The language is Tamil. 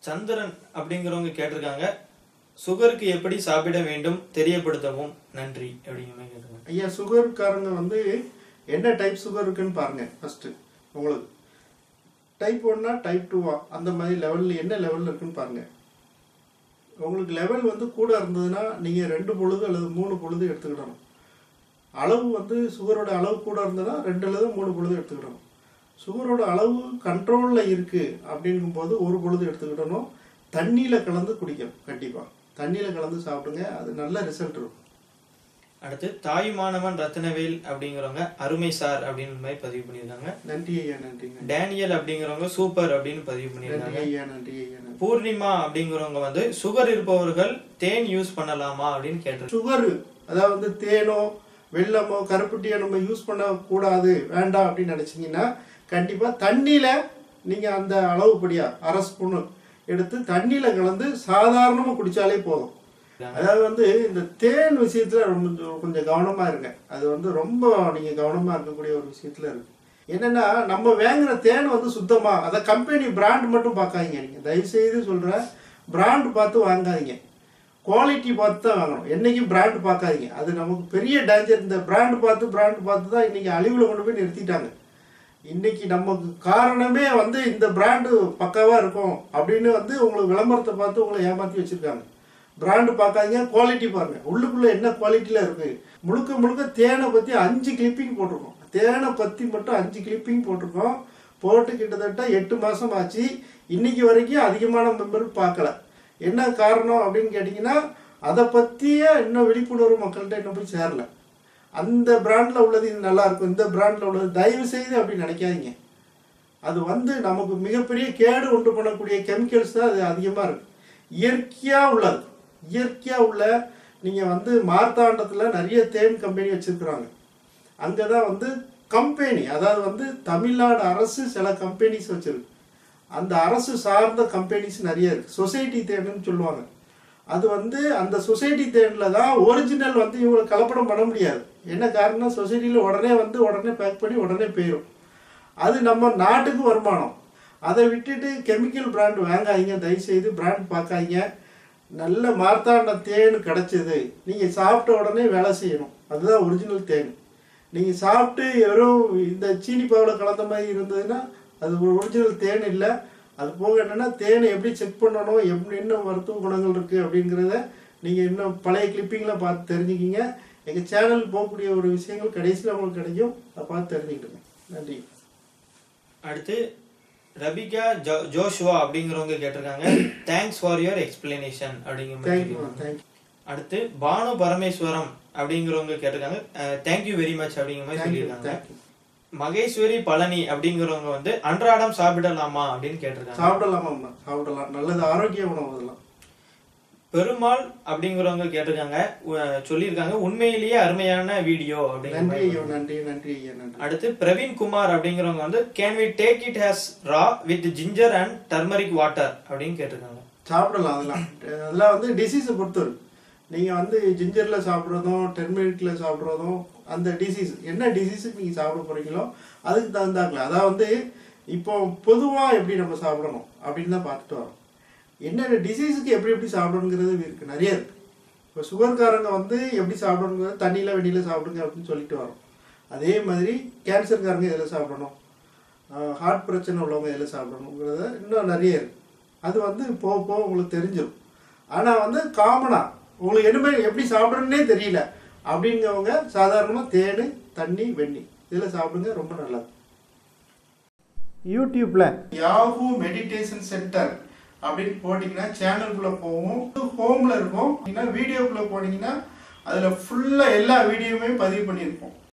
சந்திரன் அப்படிங்கிறவங்க கேட்டிருக்காங்க சுகருக்கு எப்படி சாப்பிட வேண்டும் தெரியப்படுத்தவும் நன்றி அப்படிங்கிற மாதிரி கேட்டிருக்காங்க ஐயா சுகர்காரங்க வந்து என்ன டைப் சுகர் இருக்குன்னு பாருங்க ஃபர்ஸ்ட் உங்களுக்கு டைப் ஒன்னா டைப் டூவா அந்த மாதிரி லெவலில் என்ன லெவலில் இருக்குன்னு பாருங்க உங்களுக்கு லெவல் வந்து கூட இருந்ததுன்னா நீங்கள் ரெண்டு பொழுது அல்லது மூணு பொழுது எடுத்துக்கிடணும் அளவு வந்து சுகரோட அளவு கூட இருந்ததுன்னா ரெண்டு அல்லது மூணு பொழுது எடுத்துக்கிடணும் சுகரோட அளவு கண்ட்ரோலில் இருக்குது அப்படிங்கும்போது ஒரு பொழுது எடுத்துக்கிடணும் தண்ணியில் கலந்து குடிக்கணும் கண்டிப்பாக தண்ணியில் கலந்து சாப்பிடுங்க அது நல்ல ரிசல்ட் இருக்கும் அடுத்து தாயுமானவன் ரத்னவேல் அப்படிங்கிறவங்க அருமை சார் அப்படின்னு மாதிரி பதிவு பண்ணியிருக்காங்க நன்றி ஐயா நன்றிங்க டேனியல் அப்படிங்கிறவங்க சூப்பர் அப்படின்னு பதிவு நன்றி பண்ணியிருக்காங்க ஐயா நன்றி ஐயா நன்றி பூர்ணிமா அப்படிங்கிறவங்க வந்து சுகர் இருப்பவர்கள் தேன் யூஸ் பண்ணலாமா அப்படின்னு கேட்டிருக்காங்க சுகர் அதாவது வந்து தேனோ வெல்லமோ கருப்பட்டியோ நம்ம யூஸ் பண்ணக்கூடாது வேண்டாம் அப்படின்னு நினைச்சீங்கன்னா கண்டிப்பா தண்ணியில நீங்க அந்த அளவுப்படியா அரை ஸ்பூனு எடுத்து தண்ணியில கலந்து சாதாரணமா குடிச்சாலே போதும் அதாவது வந்து இந்த தேன் விஷயத்துல ரொம்ப கொஞ்சம் கவனமா இருங்க அது வந்து ரொம்ப நீங்க கவனமா இருக்கக்கூடிய ஒரு விஷயத்துல இருக்கு என்னன்னா நம்ம வாங்குற தேன் வந்து சுத்தமா அதை கம்பெனி பிராண்ட் மட்டும் பார்க்காதீங்க நீங்க தயவு செய்து சொல்றேன் பிராண்ட் பார்த்து வாங்காதீங்க குவாலிட்டி பார்த்து தான் வாங்கணும் என்னைக்கும் பிராண்ட் பார்க்காதீங்க அது நமக்கு பெரிய டேஞ்சர் இந்த பிராண்ட் பார்த்து பிராண்ட் பார்த்து தான் இன்னைக்கு அழிவுல கொண்டு போய் நிறுத்திட்டாங்க இன்னைக்கு நமக்கு காரணமே வந்து இந்த பிராண்டு பக்காவா இருக்கும் அப்படின்னு வந்து உங்களுக்கு விளம்பரத்தை பார்த்து உங்களை ஏமாத்தி வச்சிருக்காங்க பிராண்டு பார்க்காதீங்க குவாலிட்டி பாருங்க உள்ளுக்குள்ள என்ன குவாலிட்டியில இருக்கு முழுக்க முழுக்க தேனை பத்தி அஞ்சு கிளிப்பிங் போட்டிருக்கோம் தேனை பத்தி மட்டும் அஞ்சு கிளிப்பிங் போட்டிருக்கோம் போட்டு கிட்டத்தட்ட எட்டு மாசம் ஆச்சு இன்னைக்கு வரைக்கும் அதிகமான மெம்பர் பார்க்கல என்ன காரணம் அப்படின்னு கேட்டிங்கன்னா அதை பற்றிய இன்னும் விழிப்புணர்வு மக்கள்கிட்ட இன்னும் போய் சேரல அந்த பிராண்டில் உள்ளது இது நல்லா இருக்கும் இந்த பிராண்டில் உள்ளது தயவு செய்து அப்படி நினைக்காதீங்க அது வந்து நமக்கு மிகப்பெரிய கேடு உண்டு பண்ணக்கூடிய கெமிக்கல்ஸ் தான் அது அதிகமாக இருக்கு இயற்கையாக உள்ளது இயற்கையாக உள்ள நீங்கள் வந்து மார்த்தாண்டத்தில் நிறைய தேன் கம்பெனி வச்சுருக்குறாங்க அங்கே தான் வந்து கம்பெனி அதாவது வந்து தமிழ்நாடு அரசு சில கம்பெனிஸ் வச்சிருக்கு அந்த அரசு சார்ந்த கம்பெனிஸ் நிறைய இருக்கு சொசைட்டி தேனுன்னு சொல்லுவாங்க அது வந்து அந்த சொசைட்டி தேனில் தான் ஒரிஜினல் வந்து இவங்களை கலப்படம் பண்ண முடியாது என்ன காரணம் சொசைட்டியில் உடனே வந்து உடனே பேக் பண்ணி உடனே போயிடும் அது நம்ம நாட்டுக்கு வருமானம் அதை விட்டுட்டு கெமிக்கல் பிராண்ட் வாங்காதீங்க தயவுசெய்து பிராண்ட் பார்க்காதீங்க நல்ல மார்த்தாண்ட தேன் கிடைச்சது நீங்கள் சாப்பிட்ட உடனே வேலை செய்யணும் அதுதான் ஒரிஜினல் தேன் நீங்கள் சாப்பிட்டு வெறும் இந்த சீனி பாவில் கலந்த மாதிரி இருந்ததுன்னா அது ஒரிஜினல் தேன் இல்லை அது போக என்னன்னா தேனை எப்படி செக் பண்ணணும் எப்படி என்ன மருத்துவ குணங்கள் இருக்குது அப்படிங்கிறத நீங்கள் இன்னும் பழைய கிளிப்பிங்கில் பார்த்து தெரிஞ்சுக்கிங்க எங்கள் சேனல் போகக்கூடிய ஒரு விஷயங்கள் கடைசியில் உங்களுக்கு கிடைக்கும் அதை பார்த்து தெரிஞ்சுக்கிடுங்க நன்றி அடுத்து ரபிகா ஜோ ஜோஷுவா அப்படிங்கிறவங்க கேட்டிருக்காங்க தேங்க்ஸ் ஃபார் யுவர் எக்ஸ்பிளனேஷன் அப்படிங்கிற மாதிரி தேங்க்யூ சொல்லியிருக்காங்க. தேங்க்யூ அடுத்து பானு பரமேஸ்வரம் அப்படிங்கிறவங்க கேட்டிருக்காங்க தேங்க்யூ வெரி மச் அப்படிங்கிற மாதிரி தேங்க்யூ சொல்லியிருக்காங்க தேங்க்யூ மகேஸ்வரி பழனி அப்படிங்கிறவங்க வந்து அன்றாடம் சாப்பிடலாமா அப்படின்னு கேட்டிருக்காங்க சாப்பிடலாமாம்மா சாப்பிடலாம் நல்லது ஆரோக்கிய உணவு அதெல்லாம் பெருமாள் அப்படிங்கிறவங்க கேட்டிருக்காங்க உ- சொல்லியிருக்காங்க உண்மையிலேயே அருமையான வீடியோ அப்படிங்கிற நன்றி மாதிரி ஐயா நன்றி நன்றி ஐயா நன்றி அடுத்து பிரவீன் குமார் அப்படிங்கிறவங்க வந்து can we take it has raw with ginger and turmeric water அப்படின்னு கேட்டிருக்காங்க சாப்பிடலாம் அதெல்லாம் அதெல்லாம் வந்து டிசீஸை பொறுத்து இருக்கு நீங்கள் வந்து ஜிஞ்சரில் சாப்பிட்றதும் டெர்மெரிக்கில் சாப்பிட்றதும் அந்த டிசீஸ் என்ன டிசீஸுக்கு நீங்கள் சாப்பிட போகிறீங்களோ அதுக்கு தகுந்தாக்கல அதாவது வந்து இப்போ பொதுவாக எப்படி நம்ம சாப்பிடணும் அப்படின்னு தான் பார்த்துட்டு வரோம் என்னென்ன டிசீஸுக்கு எப்படி எப்படி சாப்பிடணுங்கிறது இருக்குது நிறைய இருக்குது இப்போ சுகர்காரங்க வந்து எப்படி சாப்பிடணுங்கிறது தண்ணியில் வெண்ணியில் சாப்பிடுங்க அப்படின்னு சொல்லிட்டு வரோம் அதே மாதிரி கேன்சர்காரங்க இதில் சாப்பிடணும் ஹார்ட் பிரச்சனை உள்ளவங்க இதில் சாப்பிடணுங்கிறத இன்னும் நிறைய இருக்கு அது வந்து போக போக உங்களுக்கு தெரிஞ்சிடும் ஆனால் வந்து காமனாக உங்களுக்கு என்ன எப்படி சாப்பிடணுன்னே தெரியல அப்படிங்கிறவங்க சாதாரணமாக தேன் தண்ணி வெண்ணி இதில் சாப்பிடுங்க ரொம்ப நல்லது யூடியூப்பில் யாஹூ மெடிடேஷன் சென்டர் அப்படின்னு போட்டிங்கன்னா சேனலுக்குள்ளே போவோம் ஹோமில் இருக்கும் இல்லைன்னா வீடியோக்குள்ளே போனீங்கன்னா அதில் ஃபுல்லாக எல்லா வீடியோவுமே பதிவு பண்ணியிருப்போம்